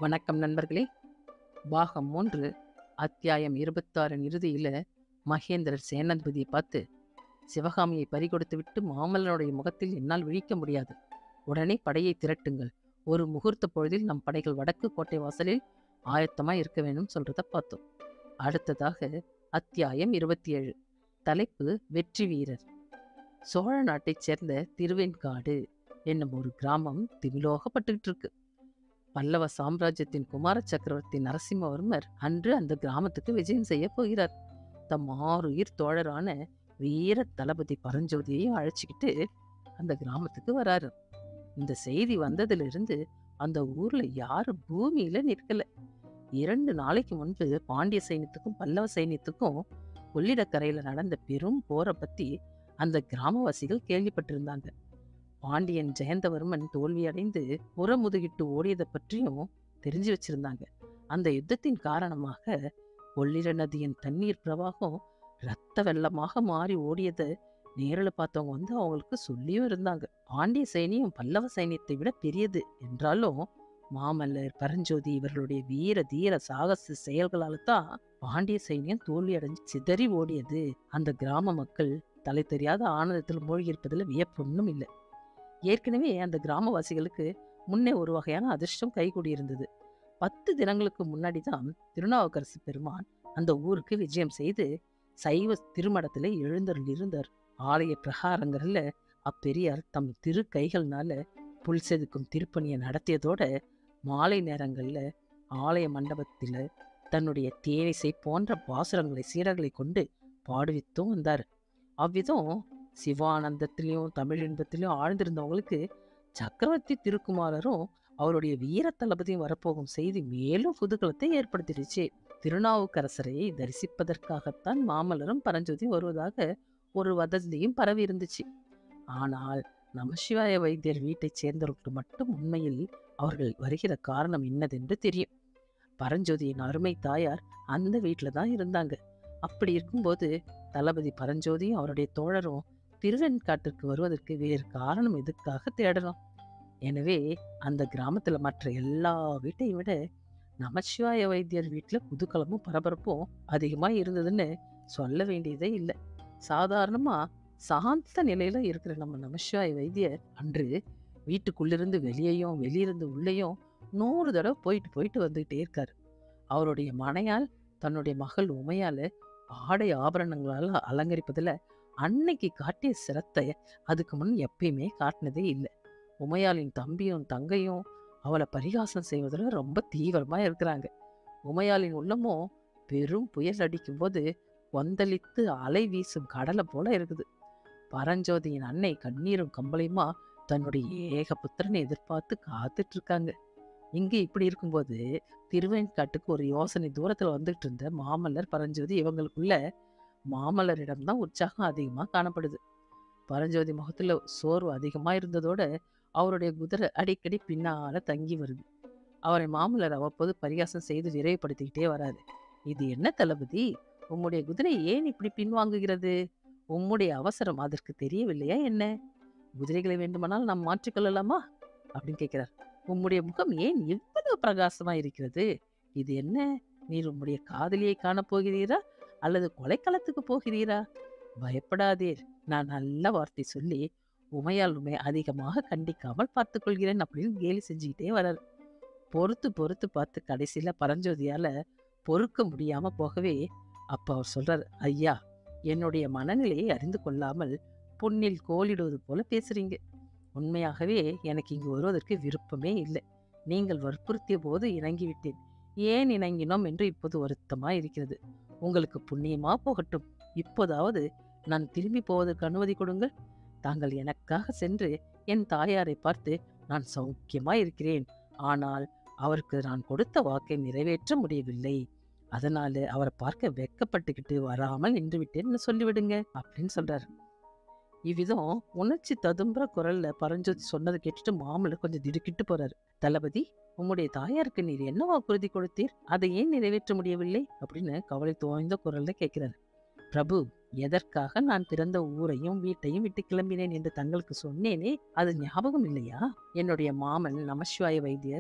வணக்கம் நண்பர்களே பாகம் மூன்று அத்தியாயம் இருபத்தாறின் இறுதியில மகேந்திரர் சேனாதிபதியை பார்த்து சிவகாமியை பறிகொடுத்து விட்டு மாமல்லனுடைய முகத்தில் என்னால் விழிக்க முடியாது உடனே படையை திரட்டுங்கள் ஒரு முகூர்த்த பொழுதில் நம் படைகள் வடக்கு கோட்டை வாசலில் ஆயத்தமாய் இருக்க வேண்டும் சொல்றத பார்த்தோம் அடுத்ததாக அத்தியாயம் இருபத்தி ஏழு தலைப்பு வெற்றி வீரர் சோழ நாட்டைச் சேர்ந்த திருவெண்காடு என்னும் ஒரு கிராமம் திமிலோகப்பட்டுக்கிட்டு இருக்கு பல்லவ சாம்ராஜ்யத்தின் குமார சக்கரவர்த்தி நரசிம்மவர்மர் அன்று அந்த கிராமத்துக்கு விஜயம் செய்ய போகிறார் தம் ஆறுயிர் தோழரான வீர தளபதி பரஞ்சோதியையும் அழைச்சிக்கிட்டு அந்த கிராமத்துக்கு வராரு இந்த செய்தி வந்ததிலிருந்து அந்த ஊர்ல யாரும் பூமியில நிற்கல இரண்டு நாளைக்கு முன்பு பாண்டிய சைன்யத்துக்கும் பல்லவ சைன்யத்துக்கும் கொள்ளிடக்கரையில நடந்த பெரும் போரை பத்தி அந்த கிராமவாசிகள் கேள்விப்பட்டிருந்தாங்க பாண்டியன் ஜெயந்தவர்மன் தோல்வியடைந்து புறமுதுகிட்டு ஓடியதை பற்றியும் தெரிஞ்சு வச்சிருந்தாங்க அந்த யுத்தத்தின் காரணமாக கொள்ளிட நதியின் தண்ணீர் பிரவாகம் இரத்த வெள்ளமாக மாறி ஓடியதை நேரில் பார்த்தவங்க வந்து அவங்களுக்கு சொல்லியும் இருந்தாங்க பாண்டிய சைனியம் பல்லவ சைனியத்தை விட பெரியது என்றாலும் மாமல்லர் பரஞ்சோதி இவர்களுடைய வீர தீர சாகச செயல்களால தான் பாண்டிய சைனியம் தோல்வி அடைஞ்சு சிதறி ஓடியது அந்த கிராம மக்கள் தலை தெரியாத ஆனந்தத்தில் மூழ்கியிருப்பதில் வியப்பொன்னும் இல்லை ஏற்கனவே அந்த கிராமவாசிகளுக்கு முன்னே ஒரு வகையான அதிர்ஷ்டம் கைகூடியிருந்தது பத்து தினங்களுக்கு முன்னாடி தான் திருநாவுக்கரசு பெருமான் அந்த ஊருக்கு விஜயம் செய்து சைவ திருமடத்துல எழுந்தருள் இருந்தார் ஆலய பிரகாரங்கள்ல அப்பெரியார் தம் திரு கைகள்னால புல் செதுக்கும் திருப்பணியை நடத்தியதோட மாலை நேரங்கள்ல ஆலய மண்டபத்துல தன்னுடைய தேனிசை போன்ற பாசுரங்களை சீடர்களை கொண்டு பாடுவித்தும் வந்தார் அவ்விதம் சிவானந்தத்திலையும் தமிழ் இன்பத்திலையும் ஆழ்ந்திருந்தவங்களுக்கு சக்கரவர்த்தி திருக்குமாரரும் அவருடைய வீர தளபதியும் வரப்போகும் செய்தி மேலும் குதூகலத்தை ஏற்படுத்திடுச்சு திருநாவுக்கரசரை தரிசிப்பதற்காகத்தான் மாமல்லரும் பரஞ்சோதியும் வருவதாக ஒரு வதந்தியும் பரவி இருந்துச்சு ஆனால் நமசிவாய வைத்தியர் வீட்டைச் சேர்ந்தவர்களுக்கு மட்டும் உண்மையில் அவர்கள் வருகிற காரணம் என்னதென்று தெரியும் பரஞ்சோதியின் அருமை தாயார் அந்த வீட்டில் தான் இருந்தாங்க அப்படி இருக்கும்போது தளபதி பரஞ்சோதியும் அவருடைய தோழரும் திருவெண்காட்டிற்கு வருவதற்கு வேறு காரணம் எதுக்காக தேடணும் எனவே அந்த கிராமத்துல மற்ற எல்லா வீட்டையும் விட நமச்சிவாய வைத்தியர் வீட்டுல குதூகலமும் பரபரப்பும் அதிகமா இருந்ததுன்னு சொல்ல வேண்டியதே இல்லை சாதாரணமா சாந்த நிலையில இருக்கிற நம்ம நமசிவாய வைத்தியர் அன்று வீட்டுக்குள்ளிருந்து வெளியேயும் வெளியிருந்து உள்ளேயும் நூறு தடவை போயிட்டு போயிட்டு வந்துகிட்டே இருக்காரு அவருடைய மனையால் தன்னுடைய மகள் உமையால ஆடை ஆபரணங்களால் அலங்கரிப்பதுல அன்னைக்கு காட்டிய சிரத்தை அதுக்கு முன் எப்பயுமே காட்டினதே இல்லை உமையாளின் தம்பியும் தங்கையும் அவளை பரிகாசம் செய்வதில் ரொம்ப தீவிரமா இருக்கிறாங்க உமையாளின் உள்ளமும் பெரும் புயல் அடிக்கும்போது கொந்தளித்து அலை வீசும் கடலை போல இருக்குது பரஞ்சோதியின் அன்னை கண்ணீரும் கம்பளையுமா தன்னுடைய ஏக புத்திரனை எதிர்பார்த்து காத்துட்டு இருக்காங்க இங்க இப்படி இருக்கும்போது திருவேண்காட்டுக்கு ஒரு யோசனை தூரத்துல வந்துட்டு இருந்த மாமல்லர் பரஞ்சோதி இவங்களுக்குள்ள மாமல்லரிடம்தான் உற்சாகம் அதிகமா காணப்படுது பரஞ்சோதி முகத்துல சோர்வு அதிகமா இருந்ததோட அவருடைய குதிரை அடிக்கடி பின்னால தங்கி வருது அவரை மாமல்லர் அவ்வப்போது பரிகாசம் செய்து விரைவுபடுத்திக்கிட்டே வராரு இது என்ன தளபதி உம்முடைய குதிரை ஏன் இப்படி பின்வாங்குகிறது உம்முடைய அவசரம் அதற்கு தெரியவில்லையா என்ன குதிரைகளை வேண்டுமானால் நாம் மாற்றிக்கொள்ளலாமா அப்படின்னு கேட்கிறார் உம்முடைய முகம் ஏன் இவ்வளவு பிரகாசமா இருக்கிறது இது என்ன நீர் உம்முடைய காதலியை காணப் போகிறீரா அல்லது கொலைக்களத்துக்கு போகிறீரா பயப்படாதீர் நான் நல்ல வார்த்தை சொல்லி உமையால் உண்மை அதிகமாக கண்டிக்காமல் பார்த்துக் கொள்கிறேன் அப்படின்னு கேலி செஞ்சுக்கிட்டே வராரு பொறுத்து பொறுத்து பார்த்து கடைசியில பரஞ்சோதியால பொறுக்க முடியாம போகவே அப்ப அவர் சொல்றாரு ஐயா என்னுடைய மனநிலையை அறிந்து கொள்ளாமல் புண்ணில் கோலிடுவது போல பேசுறீங்க உண்மையாகவே எனக்கு இங்கு வருவதற்கு விருப்பமே இல்லை நீங்கள் வற்புறுத்திய போது இணங்கிவிட்டேன் ஏன் இணங்கினோம் என்று இப்போது வருத்தமா இருக்கிறது உங்களுக்கு புண்ணியமா போகட்டும் இப்போதாவது நான் திரும்பி போவதற்கு அனுமதி கொடுங்கள் தாங்கள் எனக்காக சென்று என் தாயாரை பார்த்து நான் சௌக்கியமா இருக்கிறேன் ஆனால் அவருக்கு நான் கொடுத்த வாக்கை நிறைவேற்ற முடியவில்லை அதனால அவரை பார்க்க வெக்கப்பட்டுக்கிட்டு வராமல் நின்று விட்டேன்னு சொல்லிவிடுங்க அப்படின்னு சொல்றாரு இவ்விதம் உணர்ச்சி ததும்புற குரல்ல பரஞ்சோதி சொன்னதை கேட்டுட்டு மாமல்லர் கொஞ்சம் திடுக்கிட்டு போறாரு தளபதி உம்முடைய தாயாருக்கு நீர் என்ன வாக்குறுதி கொடுத்தீர் அதை ஏன் நிறைவேற்ற முடியவில்லை அப்படின்னு கவலை தோய்ந்த குரல்ல கேட்கிறாரு பிரபு எதற்காக நான் பிறந்த ஊரையும் வீட்டையும் விட்டு கிளம்பினேன் என்று தங்களுக்கு சொன்னேனே அது ஞாபகம் இல்லையா என்னுடைய மாமன் நமசிவாய வைத்தியர்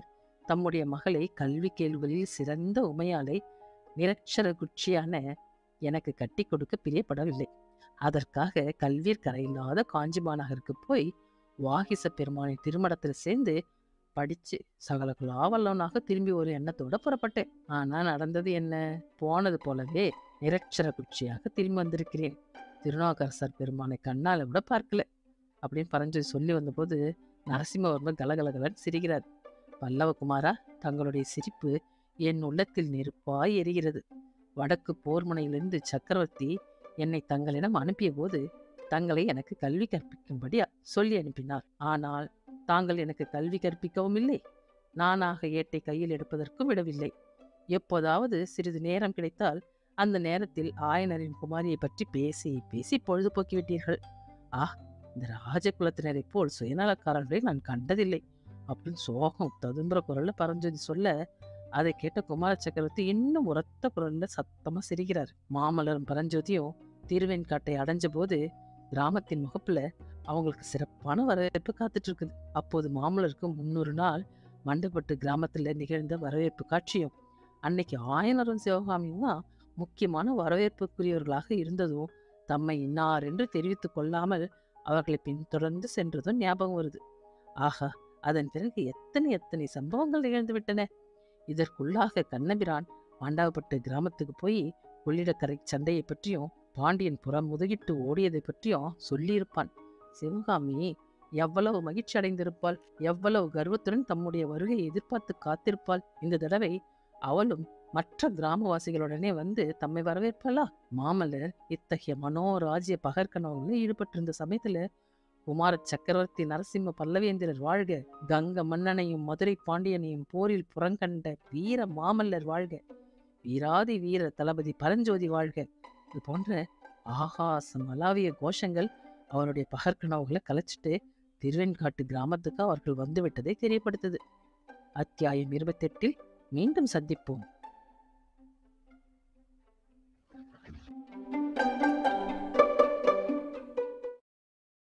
தம்முடைய மகளை கல்வி கேள்விகளில் சிறந்த உமையாலை நிரட்சர குச்சியான எனக்கு கட்டி கொடுக்க பிரியப்படவில்லை அதற்காக கல்வியர் கரையில்லாத காஞ்சி மாநகருக்கு போய் வாகிச பெருமானின் திருமணத்தில் சேர்ந்து படிச்சு சகல குலாவல்லவனாக திரும்பி ஒரு எண்ணத்தோட புறப்பட்டேன் ஆனா நடந்தது என்ன போனது போலவே நிரட்சர குச்சியாக திரும்பி வந்திருக்கிறேன் திருநாவுக்கரசர் பெருமானை கண்ணால கூட பார்க்கல அப்படின்னு பரஞ்சு சொல்லி வந்தபோது நரசிம்மவர்மர் கலகலகலன்னு சிரிக்கிறார் பல்லவகுமாரா தங்களுடைய சிரிப்பு என் உள்ளத்தில் நெருப்பாய் எரிகிறது வடக்கு போர்முனையிலிருந்து சக்கரவர்த்தி என்னை தங்களிடம் அனுப்பிய போது தங்களை எனக்கு கல்வி கற்பிக்கும்படி சொல்லி அனுப்பினார் ஆனால் தாங்கள் எனக்கு கல்வி கற்பிக்கவும் இல்லை நானாக ஏட்டை கையில் எடுப்பதற்கும் விடவில்லை எப்போதாவது சிறிது நேரம் கிடைத்தால் அந்த நேரத்தில் ஆயனரின் குமாரியை பற்றி பேசி பேசி பொழுதுபோக்கி விட்டீர்கள் ஆ இந்த ராஜகுலத்தினரைப் போல் சுயநலக்காரர்களை நான் கண்டதில்லை அப்படின்னு சோகம் ததும்புற குரல்ல பரஞ்சோதி சொல்ல அதை கேட்ட குமார சக்கரவர்த்தி இன்னும் உரத்த குரல்ல சத்தமா சிரிக்கிறார் மாமல்லரும் பரஞ்சோதியும் திருவெண்காட்டை அடைஞ்ச போது கிராமத்தின் முகப்புல அவங்களுக்கு சிறப்பான வரவேற்பு காத்துட்டு இருக்குது அப்போது மாமல்லருக்கு முன்னூறு நாள் மண்டபட்டு கிராமத்துல நிகழ்ந்த வரவேற்பு காட்சியும் அன்னைக்கு ஆயனரும் சிவகாமியும் தான் முக்கியமான வரவேற்புக்குரியவர்களாக இருந்ததும் தம்மை இன்னார் என்று தெரிவித்துக் கொள்ளாமல் அவர்களை பின்தொடர்ந்து சென்றதும் ஞாபகம் வருது ஆஹா அதன் பிறகு எத்தனை எத்தனை சம்பவங்கள் நிகழ்ந்து விட்டன இதற்குள்ளாக கண்ணபிரான் பாண்டாவப்பட்டு கிராமத்துக்கு போய் கொள்ளிடக்கரை சண்டையை பற்றியும் பாண்டியன் புறம் முதுகிட்டு ஓடியதை பற்றியும் சொல்லியிருப்பான் சிவகாமி எவ்வளவு மகிழ்ச்சி அடைந்திருப்பாள் எவ்வளவு கர்வத்துடன் தம்முடைய வருகையை எதிர்பார்த்து காத்திருப்பாள் இந்த தடவை அவளும் மற்ற கிராமவாசிகளுடனே வந்து தம்மை வரவேற்பாளா மாமல்லர் இத்தகைய மனோராஜ்ய பகற்கனவுகளில் ஈடுபட்டிருந்த சமயத்துல குமார சக்கரவர்த்தி நரசிம்ம பல்லவேந்திரர் வாழ்க கங்க மன்னனையும் மதுரை பாண்டியனையும் போரில் புறங்கண்ட வீர மாமல்லர் வாழ்க வீராதி வீர தளபதி பரஞ்சோதி வாழ்க இது போன்ற ஆகாசம் அலாவிய கோஷங்கள் அவருடைய பகற்கனவுகளை கலைச்சிட்டு திருவெண்காட்டு கிராமத்துக்கு அவர்கள் வந்துவிட்டதை தெரியப்படுத்துது அத்தியாயம் இருபத்தெட்டில் மீண்டும் சந்திப்போம்